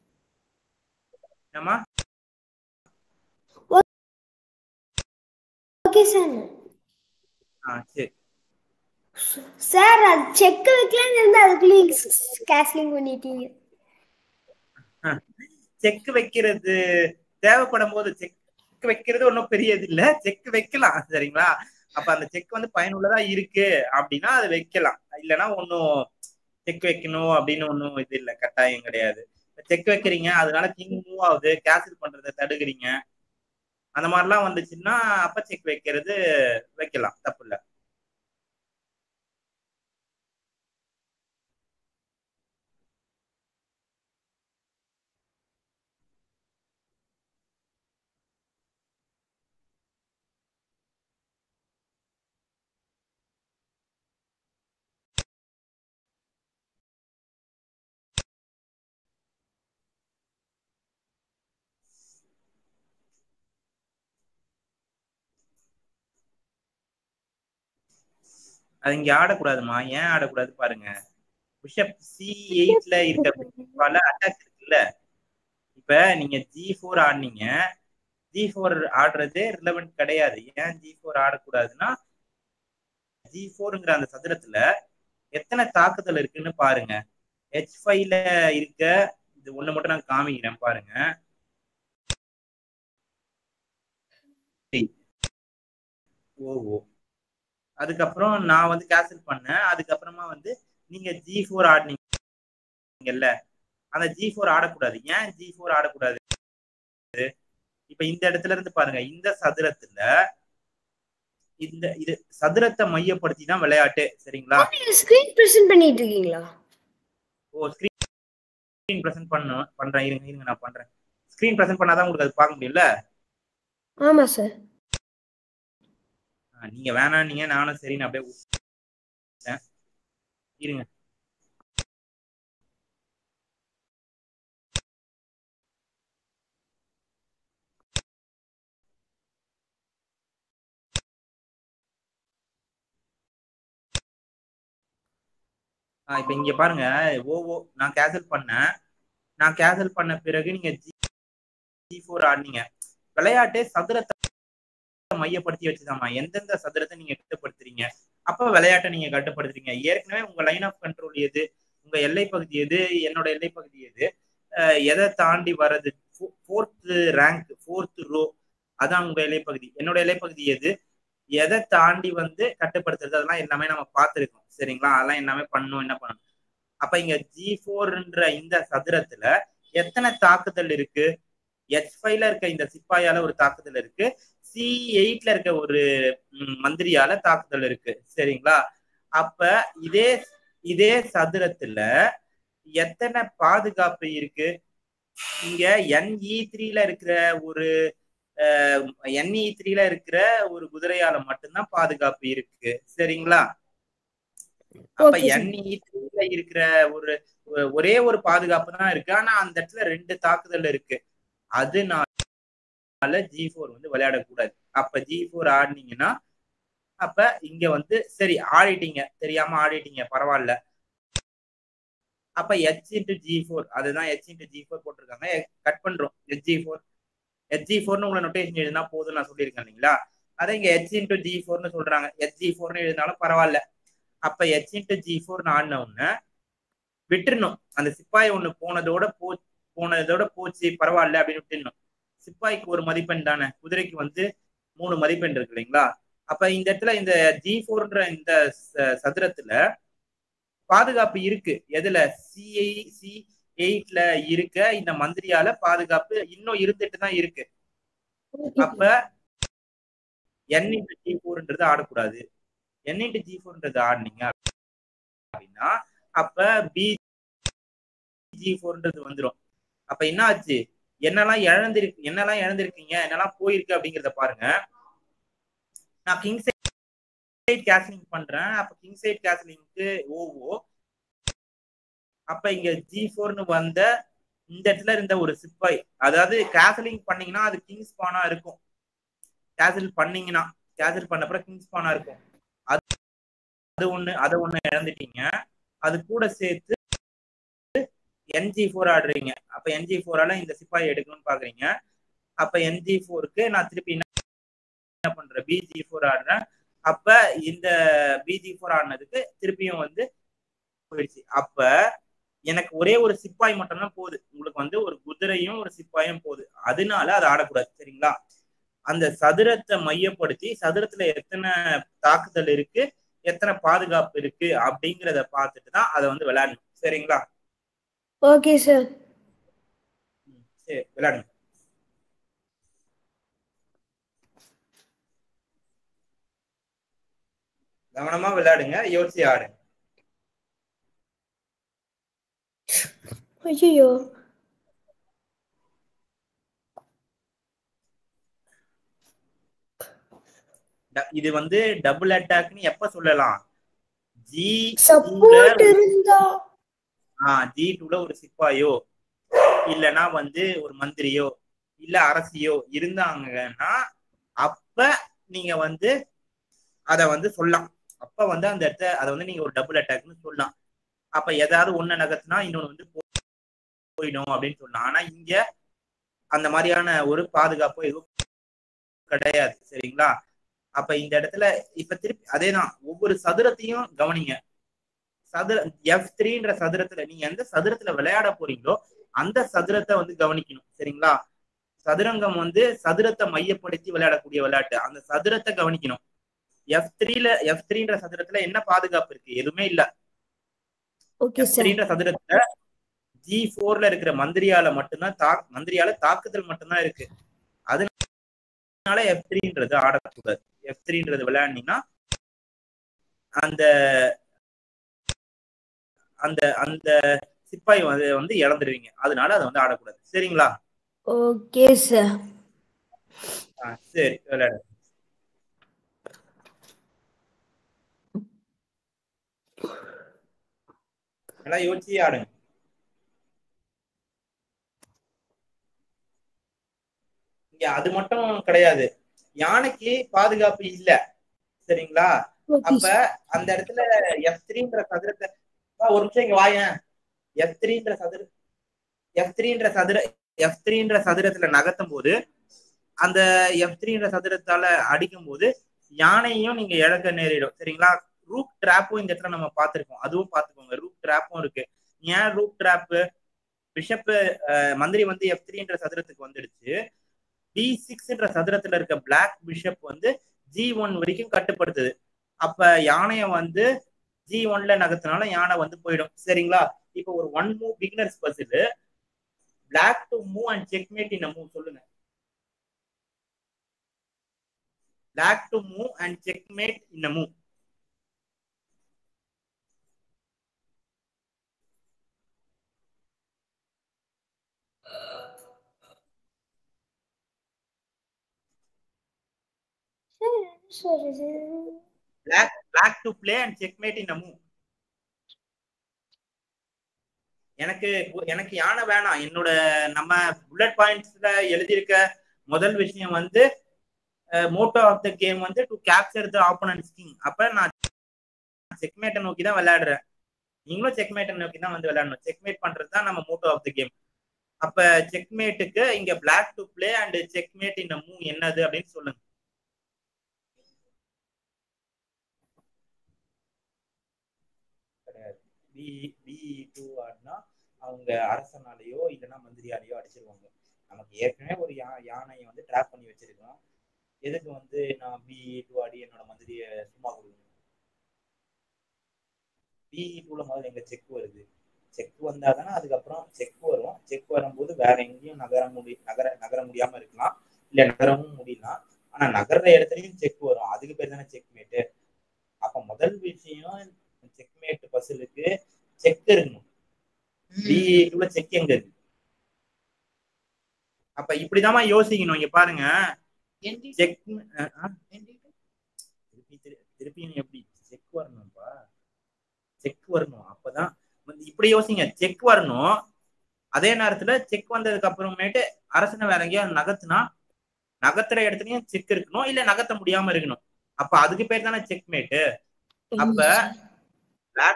ஏமா ஓகே சார் ஆ சரி சார் அது செக் வைக்கலாம்னு இருந்தா அதுக்குள்ளேயும் கேஸ்லிங் பண்ணிட்டீங்க செக் வைக்கிறது தேவைப்படும் போது செக் வைக்கிறது ஒன்றும் பெரியது இல்ல செக் வைக்கலாம் சரிங்களா அப்ப அந்த செக் வந்து பயனுள்ளதா இருக்கு அப்படின்னா அது வைக்கலாம் இல்லைன்னா ஒன்றும் செக் வைக்கணும் அப்படின்னு ஒன்றும் இது இல்லை கட்டாயம் கிடையாது செக் வைக்கிறீங்க அதனால கிங் மூவ் ஆகுது கேன்சல் பண்றதை தடுக்கிறீங்க அந்த மாதிரிலாம் வந்துச்சுன்னா அப்ப செக் வைக்கிறது வைக்கலாம் தப்பு இல்லை அது இங்க ஆடக்கூடாதுமா ஏன் ஆடக்கூடாது பாருங்க பிஷப் சி எயிட்ல இருக்க அட்டாக் இருக்குல்ல இப்ப நீங்க ஜி ஃபோர் ஆடினீங்க ஜி ஃபோர் ஆடுறது ரிலவெண்ட் கிடையாது ஏன் ஜி ஃபோர் ஆடக்கூடாதுன்னா ஜி ஃபோருங்கிற அந்த சதுரத்துல எத்தனை தாக்குதல் இருக்குன்னு பாருங்க ஹெச் ஃபைவ்ல இருக்க இது ஒண்ணு மட்டும் நான் காமிக்கிறேன் பாருங்க ஓ ஓ அதுக்கப்புறம் நான் வந்து கேன்சல் பண்ணேன் அதுக்கப்புறமா வந்து நீங்க ஜி ஃபோர் ஆடினீங்கல்ல அந்த ஜி ஃபோர் ஆடக்கூடாது ஏன் ஜி ஃபோர் ஆடக்கூடாது இப்ப இந்த இடத்துல இருந்து பாருங்க இந்த சதுரத்துல இந்த இது சதுரத்தை மையப்படுத்தி தான் விளையாட்டு சரிங்களா நீங்க ஸ்கிரீன் பிரசன்ட் பண்ணிட்டு இருக்கீங்களா ஓ ஸ்கிரீன் பிரசன்ட் பண்ண பண்றேன் இருங்க இருங்க நான் பண்றேன் ஸ்கிரீன் பிரசன்ட் பண்ணாதான் உங்களுக்கு அது பார்க்க முடியல ஆமா சார் ஆ, நீங்க வேணாம் நீங்க நானும் சரின்னு அப்படியே விட்டேன். இருங்க ஆ, இப்ப இங்க பாருங்க ஓவோ நான் கேன்சல் பண்ணேன் நான் கேன்சல் பண்ண பிறகு நீங்க ஜி ஃபோர் ஆடினீங்க விளையாட்டே சதுரத்தை மையப்படுத்தி வச்சுதாம்மா எந்தெந்த சதுரத்தை நீங்க கட்டுப்படுத்துறீங்க அப்ப விளையாட்டை நீங்க கட்டுப்படுத்துறீங்க ஏற்கனவே உங்க லைன் ஆஃப் கண்ட்ரோல் எது உங்க எல்லை பகுதி எது என்னோட எல்லை பகுதி எது அஹ் எதை தாண்டி வர்றது ஃபோர்த் ரேங்க் ஃபோர்த் ரோ அதான் உங்க எல்லை பகுதி என்னோட எல்லை பகுதி எது எதை தாண்டி வந்து கட்டுப்படுத்துறது அதெல்லாம் எல்லாமே நம்ம பார்த்துருக்கோம் சரிங்களா அதெல்லாம் எல்லாமே பண்ணும் என்ன பண்ணணும் அப்ப இங்க ஜி ஃபோர்ன்ற இந்த சதுரத்துல எத்தனை தாக்குதல் இருக்கு எச் ஃபைவ்ல இருக்க இந்த சிப்பாயால ஒரு தாக்குதல் இருக்கு சி எயிட்ல இருக்க ஒரு ம், மந்திரியால தாக்குதல் இருக்கு சரிங்களா அப்ப இதே இதே சதுரத்துல எத்தனை பாதுகாப்பு இருக்கு இங்க என்இ த்ரீல இருக்கிற ஒரு என்இ த்ரீல இருக்கிற ஒரு குதிரையால மட்டும்தான் பாதுகாப்பு இருக்கு சரிங்களா அப்ப Okay, sir. என்இ த்ரீல இருக்கிற ஒரு ஒ- ஒரே ஒரு பாதுகாப்பு தான் இருக்கு ஆனா அந்த இடத்துல ரெண்டு தாக்குதல் இருக்கு அதனால ஜி ஃபோர் வந்து விளையாடக்கூடாது அப்ப ஜி ஃபோர் ஆடினீங்கன்னா அப்ப இங்க வந்து சரி ஆடிட்டீங்க தெரியாம ஆடிட்டீங்க பரவாயில்ல அப்ப ஹெச் இன்டு ஜி ஃபோர் அதுதான் ஹெச் இன்டு ஜி ஃபோர் போட்டிருக்காங்க கட் பண்றோம் H G four H G ஃபோர்னு உங்களை நோட்டேஷன் எழுதினா போதும் நான் சொல்லியிருக்கேன் இல்லைங்களா அதை இங்க ஹெச் இன்டு ஜி ஃபோர்னு சொல்றாங்க ஹெச் ஜி ஃபோர்னு எழுதினாலும் பரவாயில்ல அப்ப ஹெச் இன்டு ஜி ஃபோர்னு ஆடின உடனே விட்டுறணும் அந்த சிப்பாய் ஒண்ணு போனதோட போ போனதோட போச்சு பரவாயில்ல அப்படின்னு விட்டுறணும் சிப்பாய்க்கு ஒரு மதிப்பெண் தானே குதிரைக்கு வந்து மூணு மதிப்பெண் இருக்கு இல்லைங்களா அப்ப இந்த இடத்துல இந்த ஜி ஃபோர்ன்ற இந்த ச- சதுரத்துல பாதுகாப்பு இருக்கு எதுல சிஐ சி எயிட்ல இருக்க இந்த மந்திரியால பாதுகாப்பு இன்னும் இருந்துட்டு தான் இருக்கு அப்ப என் இன்ட்டு ஜி ஃபோர்ன்றது ஆடக்கூடாது என் இன்ட்டு ஜி ஃபோர்ன்றது ஆடினீங்க அப்படின்னா அப்ப பி ஜி ஃபோர்ன்றது வந்துடும் அப்ப என்ன ஆச்சு என்னெல்லாம் இழந்திருக்கு என்னெல்லாம் இழந்திருக்கீங்க என்னெல்லாம் போயிருக்கு அப்படிங்கிறத பாருங்க நான் கிங் சைட் கேஸ்லிங் பண்றேன் அப்ப கிங் சைட் கேஸ்லிங்க்கு ஓவோ அப்ப இங்க ஜி ஃபோர்னு வந்த இந்த இடத்துல இருந்த ஒரு சிப்பாய் அதாவது கேசலிங் பண்ணீங்கன்னா அது கிங் ஸ்பானா இருக்கும் கேசல் பண்ணீங்கன்னா கேசல் பண்ண அப்புறம் கிங் ஸ்பானா இருக்கும் அது அது ஒண்ணு அதை ஒண்ணு இழந்துட்டீங்க அது கூட சேர்த்து என்ஜி ஃபோர் ஆடுறீங்க அப்ப என்ஜி ஃபோரால இந்த சிப்பாய் எடுக்கணும்னு பாக்குறீங்க அப்ப என்ஜி ஃபோருக்கு நான் திருப்பி என்ன என்ன பண்றேன் பிஜி ஃபோர் ஆடுறேன் அப்ப இந்த பிஜி ஃபோர் ஆடினதுக்கு திருப்பியும் வந்து போயிடுச்சு அப்ப எனக்கு ஒரே ஒரு சிப்பாய் மட்டும்தான் போகுது உங்களுக்கு வந்து ஒரு குதிரையும் ஒரு சிப்பாயும் போகுது அதனால அதை ஆடக்கூடாது சரிங்களா அந்த சதுரத்தை மையப்படுத்தி சதுரத்துல எத்தனை தாக்குதல் இருக்கு எத்தனை பாதுகாப்பு இருக்கு அப்படிங்கிறத பார்த்துட்டு தான் அதை வந்து விளையாடணும் சரிங்களா ஓகே சார் ம், சரி விளையாடுங்க கவனமா விளையாடுங்க யோசிச்சு ஆடுங்க ஐயோ ட- இது வந்து டபுள் அட்டாக்னு எப்ப சொல்லலாம் ஜி சப்போர்ட் இருந்தா ஆ ஜி டூல ஒரு சிப்பாயோ இல்லனா வந்து ஒரு மந்திரியோ இல்ல அரசியோ இருந்தாங்கன்னா அப்ப நீங்க வந்து அத வந்து சொல்லலாம் அப்ப வந்து அந்த இடத்த அதை வந்து நீங்க ஒரு டபுள் அட்டாக்னு சொல்லலாம் அப்ப ஏதாவது ஒண்ணு நகர்த்தினா இன்னொன்னு வந்து போ- போயிடும் அப்படின்னு சொல்லலாம் ஆனா இங்க அந்த மாதிரியான ஒரு பாதுகாப்பு எதுவும் கிடையாது சரிங்களா அப்ப இந்த இடத்துல இப்ப திருப்பி அதேதான் ஒவ்வொரு சதுரத்தையும் கவனிங்க சதுர எஃப் த்ரீன்ற சதுரத்துல நீங்க எந்த சதுரத்துல விளையாட போறீங்களோ அந்த சதுரத்தை வந்து கவனிக்கணும் சரிங்களா சதுரங்கம் வந்து சதுரத்தை மையப்படுத்தி விளையாடக்கூடிய விளையாட்டு அந்த சதுரத்தை கவனிக்கணும் எஃப் த்ரீல எஃப் த்ரீன்ற சதுரத்துல என்ன பாதுகாப்பு இருக்கு எதுவுமே இல்ல ஓகே எஃப் சார் த்ரீன்ற சதுரத்துல ஜி போர்ல இருக்கிற மந்திரியால மட்டும்தான் தா மந்திரியால தாக்குதல் மட்டும்தான் இருக்கு அதனால எஃப் த்ரீன்றது ஆடக்கூடாது எஃப் த்ரீன்றது விளையாடினீங்கன்னா அந்த அந்த அந்த சிப்பாய் வந்து வந்து இழந்துருவீங்க அதனால அதை வந்து ஆடக்கூடாது சரிங்களா ஓகே சார் ஆ, சரி விளையாடு நல்லா யோசிச்சு ஆடுங்க இங்க அது மட்டும் கிடையாது யானைக்கு பாதுகாப்பு இல்ல சரிங்களா ஓகே அப்ப அந்த இடத்துல எஃப் த்ரீன்ற சதுரத்தை வா, ஒரு நிமிஷம் இங்க வாயேன் எஃப் த்ரீன்ற சதுர எஃப் த்ரீன்ற சதுர எஃப் த்ரீன்ற சதுரத்துல நகர்த்தும் போது அந்த எஃப் த்ரீன்ற சதுரத்தால அடிக்கும் போது யானையும் நீங்க இழக்க நேரிடும் சரிங்களா ரூப் ட்ராப்பும் இந்த இடத்துல நம்ம பார்த்திருக்கோம் அதுவும் பார்த்துக்கோங்க ரூப் ட்ராப்பும் இருக்கு ஏன் ரூப் ட்ராப்பு பிஷப் மந்திரி வந்து எஃப் த்ரீன்ற சதுரத்துக்கு வந்துடுச்சு டி சிக்ஸ்ன்ற சதுரத்துல இருக்க பிளாக் பிஷப் வந்து ஜி ஒன் வரைக்கும் கட்டுப்படுத்துது அப்ப யானைய வந்து ஜி ஒன்ல நகர்த்தினால யானை வந்து போயிடும் சரிங்களா இப்போ ஒரு one move beginners puzzle black to move and checkmate in move சொல்லுங்க black to move and checkmate in move sir இது black black to play and checkmate in move எனக்கு எனக்கு யானை வேணாம் என்னோட நம்ம புல்லட் பாயிண்ட்ஸ்ல எழுதியிருக்க முதல் விஷயம் வந்து மோட்டோ ஆஃப் த கேம் வந்து to capture the opponent king அப்ப நான் செக்மேட்டை நோக்கி தான் விளையாடுறேன் நீங்களும் செக்மேட்டை நோக்கி தான் வந்து விளையாடணும் செக்மேட் பண்றது தான் நம்ம மோட்டோ ஆஃப் த கேம் அப்ப செக்மேட்டுக்கு இங்க black to play and checkmate in move என்னது அப்படின்னு சொல்லுங்க கிடையாது பி பி டூ ஆடினா அவங்க அரசனாலேயோ இல்லைன்னா மந்திரியாலேயோ அடிச்சிருவாங்க நமக்கு ஏற்கனவே ஒரு யா யானையை வந்து ட்ராப் பண்ணி வச்சிருக்கோம் எதுக்கு வந்து நான் பி டூ ஆடி என்னோட மந்திரியை சும்மா கொடுக்கணும் பி டூல முதல்ல எங்க செக் வருது செக் வந்தா தானே அதுக்கப்புறம் செக் வரும் செக் வரும்போது வேற எங்கேயும் நகர முடி நகர நகர முடியாம இருக்கலாம் இல்ல நகரவும் முடியலாம் ஆனா நகர்ற இடத்துலயும் செக் வரும் அதுக்கு பேர் தானே செக்மேட்டு அப்ப முதல் விஷயம் செக்மேட் பசிலுக்கு செக் இருக்கணும் பிஇக்குள்ள செக் எங்க இருக்கு அப்ப இப்படிதாம்மா யோசிக்கணும் இங்க பாருங்க செக் திருப்பி திரு- திருப்பி எப்படி செக் வரணும்ப்பா செக் வரணும் அப்பதான் வந்து இப்படி யோசிங்க செக் வரணும் அதே நேரத்துல செக் வந்ததுக்கு அப்புறமேட்டு அரசனை வேற எங்கேயாவது நகர்த்துனா நகர்த்துற இடத்துலயும் செக் இருக்கணும் இல்ல நகர்த்த முடியாம இருக்கணும் அப்ப அதுக்கு பேர் தானே செக்மேட்டு அப்ப black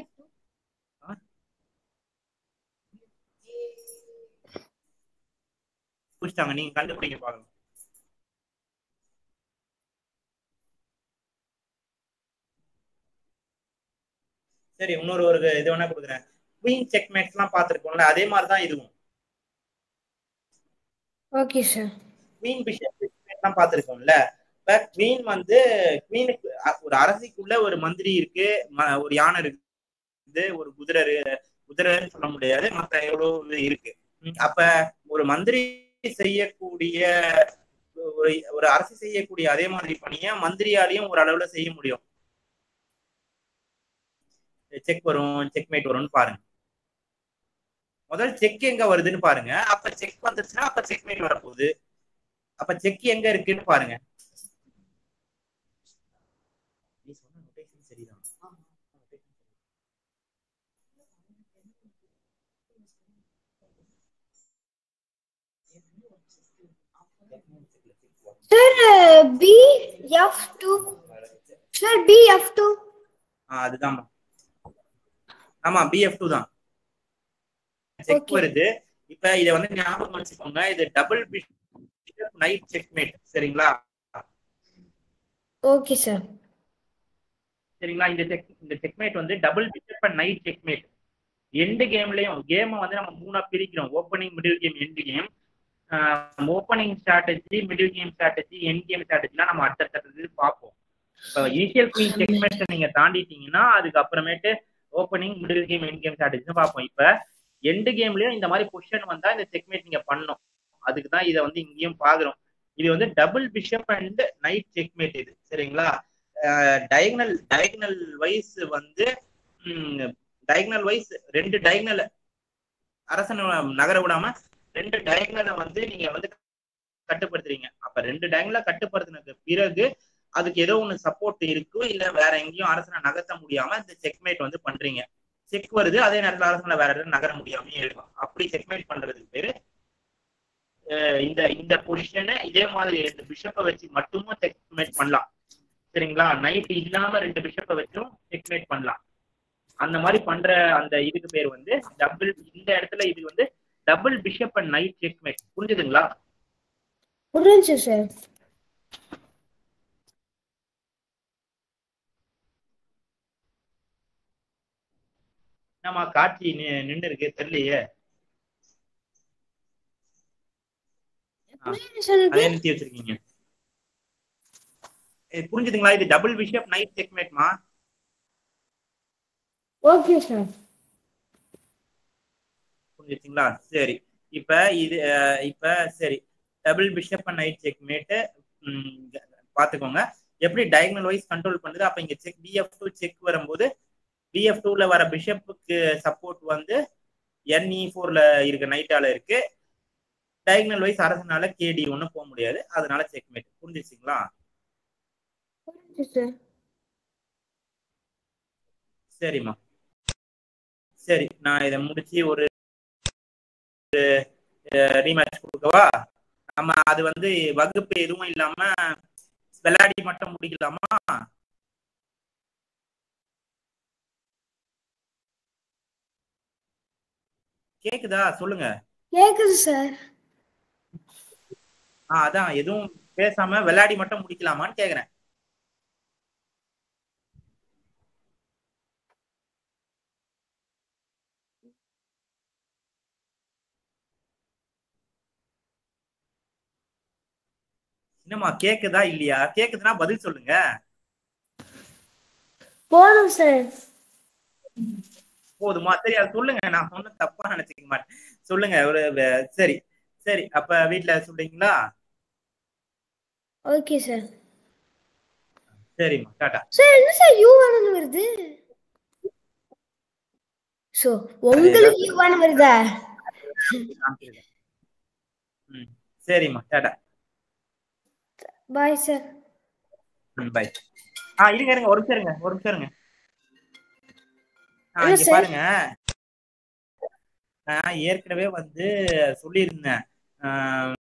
புடிச்சிட்டாங்க நீங்க கண்டுபிடிங்க பாக்கலாம் சரி இன்னொரு ஒரு இது வேணா கொடுக்குறேன் குவீன் செக்மேட்ஸ் எல்லாம் பார்த்திருக்கோம்ல அதே மாதிரிதான் இதுவும் ஓகே சார் குவீன் பிஷப் எல்லாம் பார்த்திருக்கோம்ல இப்ப குவீன் வந்து குவீனுக்கு ஒரு அரசிக்குள்ள ஒரு மந்திரி இருக்கு ம- ஒரு யானை இருக்குது ஒரு குதிரை இரு- குதிரைன்னு சொல்ல முடியாது மத்த எவ்வளவு இருக்கு ம், அப்ப ஒரு மந்திரி செய்யக்கூடிய ஒரு ஒரு அரசு செய்யக்கூடிய அதே மாதிரி பணியை மந்திரியாலையும் ஒரு அளவுல செய்ய முடியும் செக் வரும் செக்மேட் வரும்னு பாருங்க முதல் செக் எங்க வருதுன்னு பாருங்க அப்ப செக் வந்துருச்சுன்னா அப்ப செக்மேட் வரப்போகுது அப்ப செக் எங்க இருக்குன்னு பாருங்க நீ சொன்ன notation சரிதான் sir B F two sir B F two ஆ அதுதான் ஆமா பிஎஃப் டூ தான் செக் Okay. வருது இப்ப இத வந்து ஞாபகம் வச்சுக்கோங்க இது டபுள் பிஷப் நைட் செக்மேட் சரிங்களா ஓகே சார் சரிங்களா இந்த செக் இந்த செக்மேட் வந்து double bishop and knight checkmate end கேம்லயும் கேமை வந்து நம்ம மூணா பிரிக்கிறோம் opening middle game end game opening strategy middle game strategy end game ஸ்ட்ராட்டஜிலாம் நம்ம அடுத்தடுத்தது பார்ப்போம் இப்போ இனிஷியல் குயின் செக்மெண்ட் நீங்க தாண்டிட்டீங்கன்னா அதுக்கு அப்புறமேட்டு opening middle game end game strategy பார்ப்போம் இப்ப எண்டு கேம்லயும் இந்த மாதிரி பொசிஷன் வந்தா இந்த செக்மேட் நீங்க பண்ணணும் அதுக்கு தான் இதை வந்து இங்கேயும் பாக்குறோம் இது வந்து double bishop and knight checkmate இது சரிங்களா டயகனல் டயகனல் வைஸ் வந்து டயகனல் வைஸ் ரெண்டு டயகனல் அரசன் நகர விடாம ரெண்டு டயகனலை வந்து நீங்க வந்து கட்டுப்படுத்துறீங்க அப்ப ரெண்டு டயகனல கட்டுப்படுத்தினதுக்கு பிறகு அதுக்கு ஏதோ ஒண்ணு சப்போர்ட் இருக்கு இல்ல வேற எங்கேயும் அரசனை நகர்த்த முடியாம இந்த செக்மேட் வந்து பண்றீங்க செக் வருது அதே நேரத்துல அரசனை வேற இடத்துல நகர முடியாம இருக்கும் அப்படி செக்மேட் பண்றதுக்கு பேரு அஹ் இந்த இந்த பொசிஷனை இதே மாதிரி ரெண்டு பிஷப்பை வச்சு மட்டுமும் செக்மேட் பண்ணலாம் சரிங்களா நைட் இல்லாம ரெண்டு பிஷப்பை வச்சும் செக்மேட் பண்ணலாம் அந்த மாதிரி பண்ற அந்த இதுக்கு பேர் வந்து டபுள் இந்த இடத்துல இது வந்து double bishop and knight checkmate புரிஞ்சுதுங்களா புரிஞ்சு சார் என்னம்மா காட்சி நின்று இருக்கு தெரியலையே புரியுது சார் அதே நிறுத்தி வச்சிருக்கீங்க ஏய், புரிஞ்சுதுங்களா இது டபுள் பிஷப் நைட் செக்மேட்மா ஓகே சார் புரிஞ்சுச்சுங்களா சரி இப்ப இது அஹ், இப்ப சரி double bishop and knight checkmate பாத்துக்கோங்க எப்படி டயகனல் வைஸ் கண்ட்ரோல் பண்ணுது அப்ப இங்க செக் பிஎஃப் டூ செக் வரும்போது பிஎஃப் டூல வர பிஷப்புக்கு சப்போர்ட் வந்து என்இ ஃபோர்ல இருக்க நைட்டால இருக்கு டயகனல் வைஸ் அரசனால கேடி ஒன்றும் போக முடியாது அதனால செக்மேட் புரிஞ்சுச்சுங்களா புரிஞ்சு சார் சரிம்மா சரி நான் இதை முடிச்சு ஒரு ரீமேட்ச் கொடுக்கவா நம்ம அது வந்து வகுப்பு எதுவும் இல்லாம விளையாடி மட்டும் முடிக்கலாமா கேக்குதா சொல்லுங்க கேக்குது சார் ஆ அதான் எதுவும் பேசாம விளையாடி மட்டும் முடிக்கலாமான்னு கேக்குறேன் என்னம்மா கேக்குதா இல்லையா கேக்குதுன்னா பதில் சொல்லுங்க போதும் சார் போதுமா சரி அது சொல்லுங்க நான் சொன்ன தப்பா நினைச்சுக்க மாட்டேன் சொல்லுங்க ஒரு வே- சரி சரி அப்ப வீட்ல சொல்றீங்களா ஓகே சார் சரிம்மா டாடா சார் என்ன சார் யூ ஒன் வருது சோ உங்களுக்கு யூ ஒன் வருதா காமிச்சிருக்கேன். ம் சரிம்மா டாடா பாய் சார் ம் பை ஆ இருங்க இருங்க ஒரு நிமிஷம் இருங்க ஒரு நிமிஷம் இருங்க ஆ என்ன இங்க சார்? பாருங்க நான் ஏற்கனவே வந்து சொல்லியிருந்தேன் ஆ,